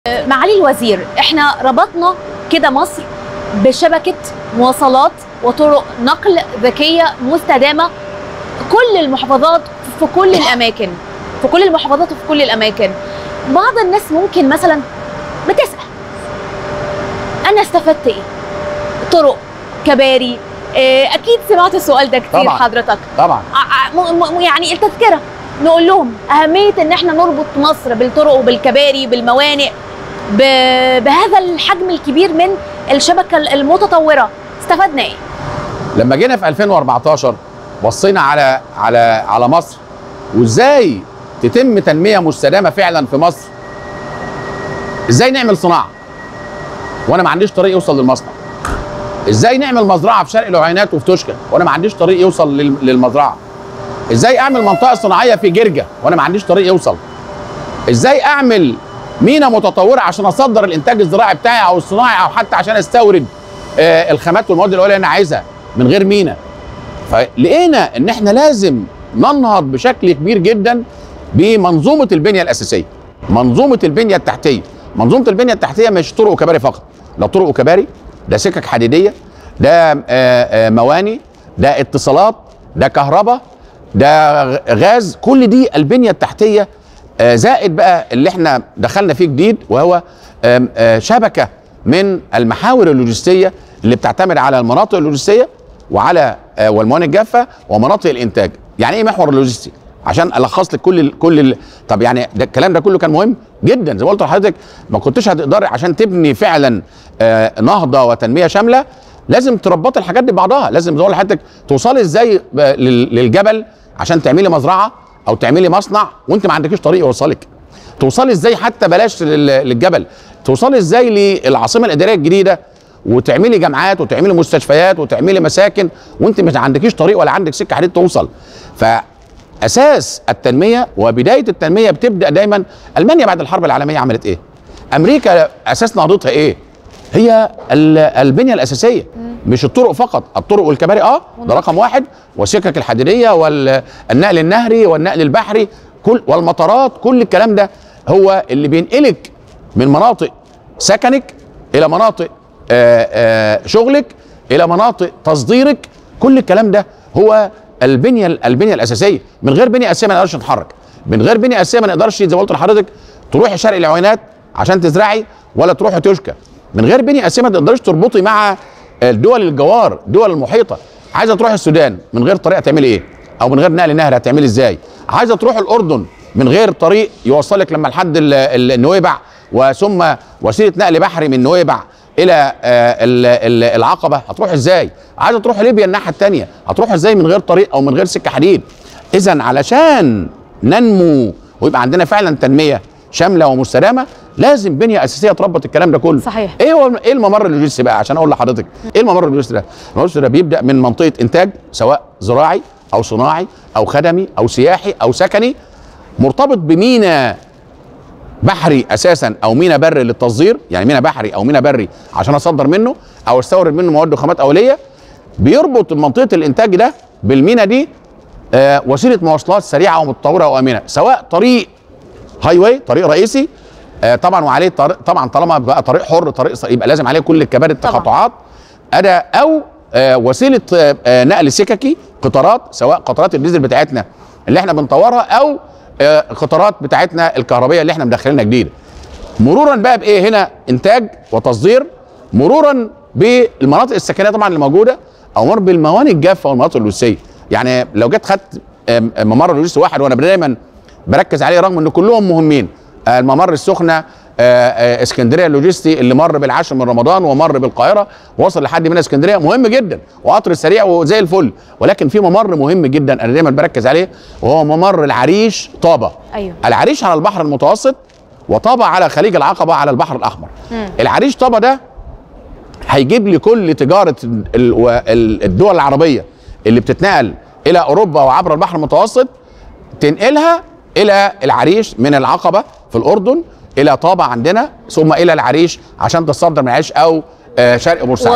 معالي الوزير احنا ربطنا كده مصر بشبكة مواصلات وطرق نقل ذكية مستدامة كل المحافظات في كل الأماكن في كل المحافظات وفي كل الأماكن بعض الناس ممكن مثلا بتسأل أنا استفدت إيه؟ طرق كباري إيه، أكيد سمعت السؤال ده كتير طبعاً. حضرتك طبعا ع- م- م- يعني التذكره نقول لهم اهميه ان احنا نربط مصر بالطرق وبالكباري بالموانئ ب- بهذا الحجم الكبير من الشبكه المتطوره استفدنا ايه؟ لما جينا في 2014 بصينا على على على مصر وازاي تتم تنميه مستدامه فعلا في مصر ازاي نعمل صناعه وانا ما عنديش طريق يوصل للمصنع ازاي نعمل مزرعه في شرق العينات وفي توشكا وانا ما عنديش طريق يوصل لل- للمزرعه ازاي اعمل منطقه صناعيه في جرجا وانا ما عنديش طريق يوصل ازاي اعمل مينا متطوره عشان اصدر الانتاج الزراعي بتاعي او الصناعي او حتى عشان استورد آه، الخامات والمواد الاوليه اللي انا عايزها من غير مينا فلقينا ان احنا لازم ننهض بشكل كبير جدا بمنظومه البنيه الاساسيه منظومه البنيه التحتيه منظومه البنيه التحتيه مش طرق وكباري فقط لا طرق وكباري ده سكك حديديه ده آه، آه، مواني ده اتصالات ده كهرباء ده غ- غاز كل دي البنيه التحتيه آه، زائد بقى اللي احنا دخلنا فيه جديد وهو آم، آه، شبكه من المحاور اللوجستيه اللي بتعتمد على المناطق اللوجستيه وعلى آه، والموانئ الجافه ومناطق الانتاج يعني ايه محور اللوجستي عشان الخص لك كل ال كل ال طب يعني ده الكلام ده كله كان مهم جدا زي ما قلت لحضرتك ما كنتش هتقدري عشان تبني فعلا آه، نهضه وتنميه شامله لازم تربطي الحاجات دي ببعضها لازم زي ما قلت لحضرتك توصلي ازاي ب- لل- للجبل عشان تعملي مزرعه او تعملي مصنع وانت ما عندكيش طريق يوصلك توصلي ازاي حتى بلاش لل- للجبل توصلي ازاي للعاصمه الاداريه الجديده وتعملي جامعات وتعملي مستشفيات وتعملي مساكن وانت مش عندكيش طريق ولا عندك سكه حديد توصل فاساس التنميه وبدايه التنميه بتبدا دايما المانيا بعد الحرب العالميه عملت ايه امريكا اساس نهضتها ايه هي ال- البنيه الاساسيه مش الطرق فقط الطرق والكباري اه ده رقم واحد والسكك الحديديه والنقل النهري والنقل البحري كل والمطارات كل الكلام ده هو اللي بينقلك من مناطق سكنك الى مناطق آه، آه، شغلك الى مناطق تصديرك كل الكلام ده هو البنيه البنيه الاساسيه من غير بنيه اساسيه ما نقدرش نتحرك من غير بنيه اساسيه ما نقدرش زي ما قلت لحضرتك تروحي شرق العوينات عشان تزرعي ولا تروحي توشكا من غير بنيه اساسيه ما تقدرش تربطي مع الدول الجوار الدول المحيطه عايزه تروحي السودان من غير طريق هتعملي ايه او من غير نقل نهر هتعملي ازاي عايزه تروحي الاردن من غير طريق يوصلك لما لحد ال- ال- النويبع وثم وسيله نقل بحري من نويبع الى آه، ال- ال- العقبه هتروح ازاي عايزه تروح ليبيا الناحيه الثانيه هتروح ازاي من غير طريق او من غير سكه حديد اذا علشان ننمو ويبقى عندنا فعلا تنميه شامله ومستدامه لازم بنيه اساسيه تربط الكلام ده كله صحيح. ايه هو ايه الممر اللوجستي بقى عشان اقول لحضرتك ايه الممر اللوجستي ده الممر اللوجستي ده بيبدا من منطقه انتاج سواء زراعي او صناعي او خدمي او سياحي او سكني مرتبط بمينا بحري اساسا او مينا بري للتصدير يعني مينا بحري او مينا بري عشان اصدر منه او استورد منه مواد وخامات اوليه بيربط منطقه الانتاج ده بالمينا دي آه وسيله مواصلات سريعه ومتطوره وامنه سواء طريق هاي واي طريق رئيسي آه طبعا وعليه طريق طبعا طالما بقى طريق حر طريق ص- يبقى لازم عليه كل الكباري طبعاً. التقاطعات أدا او آه وسيله آه آه نقل سككي قطارات سواء قطارات الديزل بتاعتنا اللي احنا بنطورها او آه قطارات بتاعتنا الكهربائيه اللي احنا مدخلينها جديده مرورا بقى بايه هنا انتاج وتصدير مرورا بالمناطق السكنيه طبعا اللي موجوده او مر بالموانئ الجافه والمناطق اللوجستيه يعني لو جيت خدت آم، ممر لوجستي واحد وانا دايما بركز عليه رغم ان كلهم مهمين آه، الممر السخنه آه، آه، اسكندريه اللوجستي اللي مر بالعاشر من رمضان ومر بالقاهره ووصل لحد من اسكندريه مهم جدا وقطر سريع وزي الفل ولكن في ممر مهم جدا انا دايما بركز عليه وهو ممر العريش طابه ايوه العريش على البحر المتوسط وطابة على خليج العقبة على البحر الأحمر مم. العريش طابة ده هيجيب لي كل تجارة ال- و- ال- الدول العربية اللي بتتنقل إلى أوروبا وعبر البحر المتوسط تنقلها إلى العريش من العقبة في الأردن إلى طابة عندنا ثم إلى العريش عشان تصدر من العريش أو آه، شرق بورسعيد